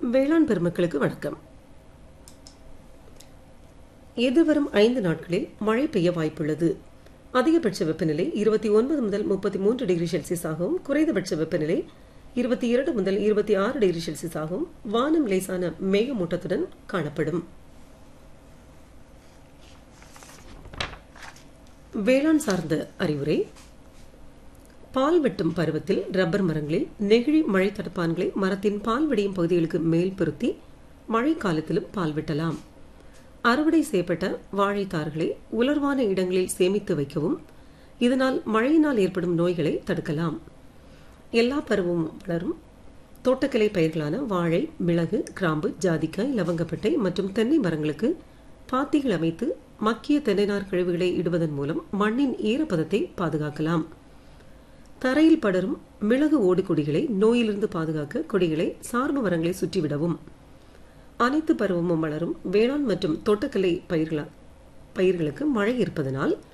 வேளாண் பெருமக்களுக்கு வணக்கம் எதிர்வரும் ஐந்து நாட்களில் மழை பெய்ய வாய்ப்புள்ளது அதிகபட்ச வெப்பநிலை இருபத்தி ஒன்பது முதல் முப்பத்தி மூன்று டிகிரி செல்சியஸாகவும் குறைந்தபட்ச வெப்பநிலை இருபத்தி இரண்டு முதல் இருபத்தி ஆறு டிகிரி செல்சியஸாகவும் வானம் லேசான மேகமூட்டத்துடன் காணப்படும் வேளாண் சார்ந்த அறிவுரை பால் வெட்டும் பருவத்தில் ரப்பர் மரங்களில் நெகிழி மழை தடுப்பான்களை மரத்தின் பால் வடியும் பகுதிகளுக்கு மேல் பொருத்தி மழை காலத்திலும் பால் வெட்டலாம் அறுவடை செய்யப்பட்ட வாழைத்தார்களை உலர்வான இடங்களில் சேமித்து வைக்கவும் இதனால் மழையினால் ஏற்படும் நோய்களை தடுக்கலாம் எல்லா பருவமும் வளரும் தோட்டக்கலை பயிர்களான வாழை மிளகு கிராம்பு ஜாதிக்காய் லவங்கப்பட்டை மற்றும் தென்னை மரங்களுக்கு பாத்திகள் அமைத்து மக்கிய தென்னைநார் கழிவுகளை இடுவதன் மூலம் மண்ணின் ஈரப்பதத்தை பாதுகாக்கலாம் தரையில் படரும் மிளகு ஓடு கொடிகளை நோயிலிருந்து பாதுகாக்க கொடிகளை சார்பு மரங்களை சுற்றிவிடவும் அனைத்து பருவமும் வளரும் வேளாண் மற்றும் தோட்டக்கலை பயிர்களா பயிர்களுக்கு மழை இருப்பதனால்